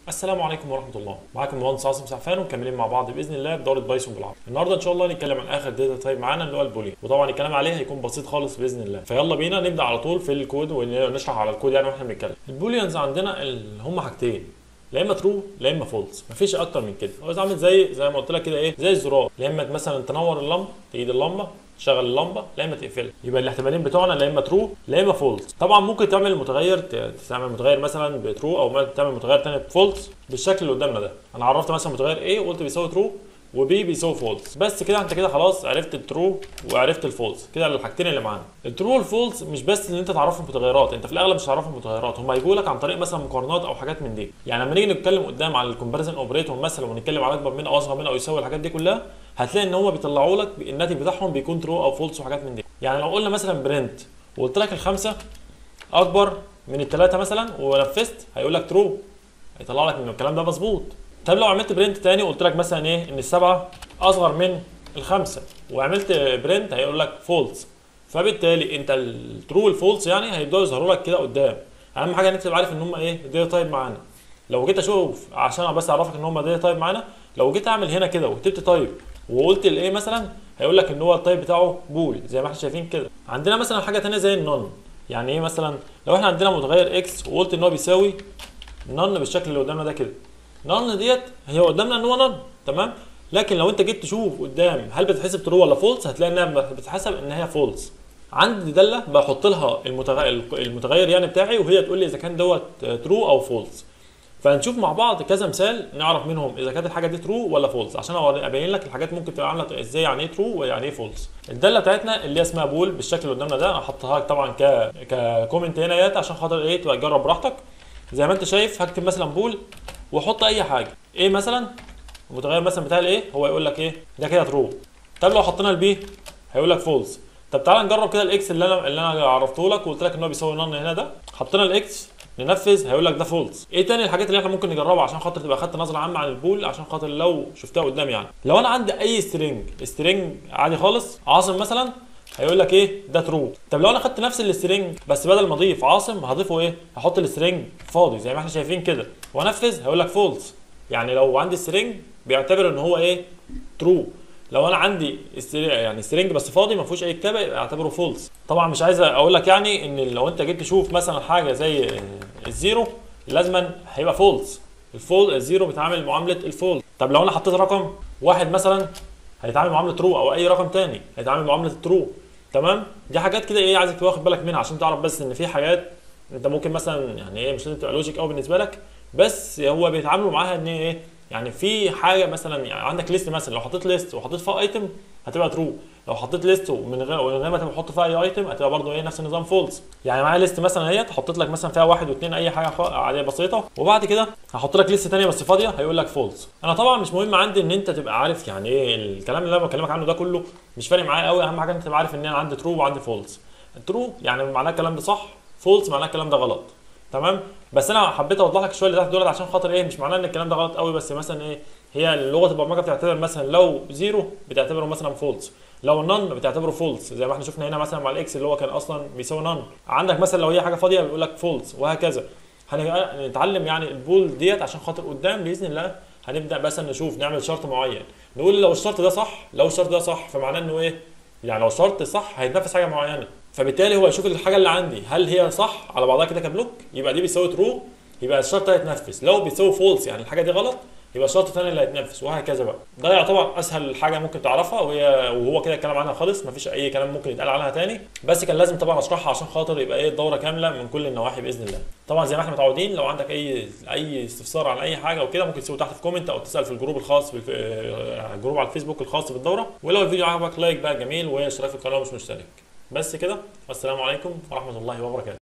السلام عليكم ورحمه الله معاكم مهندس عاصم سعفان ومكملين مع بعض باذن الله بدوره بايثون بالعربي النهارده ان شاء الله هنتكلم عن اخر داتا تايب معانا اللي هو البولين وطبعا الكلام عليه هيكون بسيط خالص باذن الله فيلا بينا نبدا على طول في الكود ونشرح على الكود يعني واحنا بنتكلم البوليانز عندنا ال- هم حاجتين لا اما ترو لا اما فولس مفيش اكتر من كده هو عامل زي زي ما قلت لك كده ايه زي الزرار لا اما مثلا تنور اللمبه تقيد اللمبه تشغل اللمبه لا اما تقفلها يبقى الاحتمالين بتوعنا لا اما ترو لا اما فولس طبعا ممكن تعمل متغير ت- تعمل متغير مثلا بترو او ما- تعمل متغير تاني بفولس بالشكل اللي قدامنا ده انا عرفت مثلا متغير ايه وقلت بيساوي ترو وبي بيساوي فولس بس كده انت كده خلاص عرفت الترو وعرفت الفولس كده الحاجتين اللي معانا الترو والفولس مش بس ان انت تعرفهم متغيرات انت في الاغلب مش هتعرفهم متغيرات هم هيجوا لك عن طريق مثلا مقارنات او حاجات من دي يعني لما نيجي نتكلم قدام على الكومباريزن اوبريتور مثلا ونتكلم على اكبر من او اصغر من او يساوي الحاجات دي كلها هتلاقي ان هم بيطلعوا لك الناتج بتاعهم بيكون ترو او فولس وحاجات من دي يعني لو قلنا مثلا برنت وقلت لك الخمسه اكبر من الثلاثه مثلا ونفذت هيقول لك ترو هيطلع لك ان الكلام ده مظبوط طب لو عملت برنت تاني وقلت لك مثلا ايه ان السبعه اصغر من الخمسه وعملت برنت هيقول لك فولس فبالتالي انت الترو والفولس يعني هيبداوا يظهروا لك كده قدام اهم حاجه ان انت تبقى عارف ان هم ايه داتا تايب معانا لو جيت اشوف عشان بس اعرفك ان هم داتا تايب معانا لو جيت اعمل هنا كده وكتبت تايب وقلت الايه مثلا هيقول لك ان هو التايب بتاعه بول زي ما احنا شايفين كده عندنا مثلا حاجه تانية زي النون يعني ايه مثلا لو احنا عندنا متغير اكس وقلت ان هو بيساوي نون بالشكل اللي قدامنا ده كده نون ديت هي قدامنا ان هو نون تمام لكن لو انت جيت تشوف قدام هل بتتحسب ترو ولا فولس هتلاقي انها بتتحسب ان هي فولس عندي داله بحط لها المتغير المتغير يعني بتاعي وهي تقول لي اذا كان دوت ترو او فولس فهنشوف مع بعض كذا مثال نعرف منهم اذا كانت الحاجه دي ترو ولا فولس عشان ابين لك الحاجات ممكن تبقى عامله ازاي يعني ايه ترو ويعني ايه فولس الداله بتاعتنا اللي هي اسمها بول بالشكل اللي قدامنا ده انا هحطها لك طبعا ك ككومنت هنا يات عشان خاطر ايه تبقى تجرب براحتك زي ما انت شايف هكتب مثلا بول واحط اي حاجه ايه مثلا المتغير مثلا بتاع الايه هو يقول لك ايه ده كده ترو طب لو حطينا البي هيقول لك فولس طب تعالى نجرب كده الاكس اللي انا اللي انا عرفته لك وقلت لك ان هو بيساوي نون هنا ده حطينا الاكس ننفذ هيقول لك ده فولس ايه تاني الحاجات اللي احنا ممكن نجربها عشان خاطر تبقى خدت نظره عامه عن البول عشان خاطر لو شفتها قدام يعني لو انا عندي اي سترينج سترينج عادي خالص عاصم مثلا هيقول لك ايه ده ترو طب لو انا خدت نفس السترينج بس بدل ما اضيف عاصم هضيفه ايه هحط السترينج فاضي زي ما احنا شايفين كده وانفذ هيقول لك فولس يعني لو عندي سترينج بيعتبر ان هو ايه ترو لو انا عندي استري... يعني سترينج بس فاضي ما فيهوش اي كتابه يبقى اعتبره فولس طبعا مش عايز اقول لك يعني ان لو انت جيت تشوف مثلا حاجه زي الزيرو لازما هيبقى فولس الفول الزيرو بيتعامل معامله الفولس طب لو انا حطيت رقم واحد مثلا هيتعامل معامله ترو او اي رقم تاني هيتعامل معامله الترو تمام دي حاجات كده ايه عايزك تبقى واخد بالك منها عشان تعرف بس ان في حاجات انت ممكن مثلا يعني ايه مش لازم تبقى لوجيك قوي بالنسبه لك بس هو بيتعاملوا معاها ان ايه يعني في حاجه مثلا يعني عندك ليست مثلا لو حطيت ليست وحطيت فيها ايتم هتبقى ترو لو حطيت ليست ومن غير ومن غير ما تحط فيها اي ايتم هتبقى برضه ايه نفس النظام فولس يعني معايا ليست مثلا اهيت حطيت لك مثلا فيها واحد واثنين اي حاجه خ- عاديه بسيطه وبعد كده هحط لك ليست ثانيه بس فاضيه هيقول لك فولس انا طبعا مش مهم عندي ان انت تبقى عارف يعني ايه الكلام اللي انا بكلمك عنه ده كله مش فارق معايا قوي اهم حاجه انت تبقى عارف ان انا عندي ترو وعندي فولس الترو يعني معناه الكلام ده صح فولس معناه الكلام ده غلط تمام بس انا حبيت اوضح لك شويه اللي تحت دولت عشان خاطر ايه مش معناه ان الكلام ده غلط قوي بس مثلا ايه هي لغه البرمجه بتعتبر مثلا لو زيرو بتعتبره مثلا فولس لو نون بتعتبره فولس زي ما احنا شفنا هنا مثلا مع الاكس اللي هو كان اصلا بيساوي نون عندك مثلا لو هي حاجه فاضيه بيقول لك فولس وهكذا هنتعلم يعني البول ديت عشان خاطر قدام باذن الله هنبدا مثلا نشوف نعمل شرط معين نقول لو الشرط ده صح لو الشرط ده صح فمعناه انه ايه يعني لو شرط صح هيتنفذ حاجه معينه فبالتالي هو يشوف الحاجه اللي عندي هل هي صح على بعضها كده كبلوك يبقى دي بيساوي ترو يبقى الشرط ده هيتنفذ لو بيساوي فولس يعني الحاجه دي غلط يبقى الشرط الثاني اللي هيتنفذ وهكذا بقى ده يعتبر اسهل حاجه ممكن تعرفها وهي وهو كده الكلام عنها خالص مفيش اي كلام ممكن يتقال عنها تاني بس كان لازم طبعا اشرحها عشان خاطر يبقى ايه الدوره كامله من كل النواحي باذن الله طبعا زي ما احنا متعودين لو عندك اي اي استفسار عن اي حاجه وكده ممكن تسيبه تحت في كومنت او تسال في الجروب الخاص في الجروب على الفيسبوك الخاص بالدوره ولو الفيديو عجبك لايك بقى جميل واشتراك في القناه مش مشترك بس كده والسلام عليكم ورحمه الله وبركاته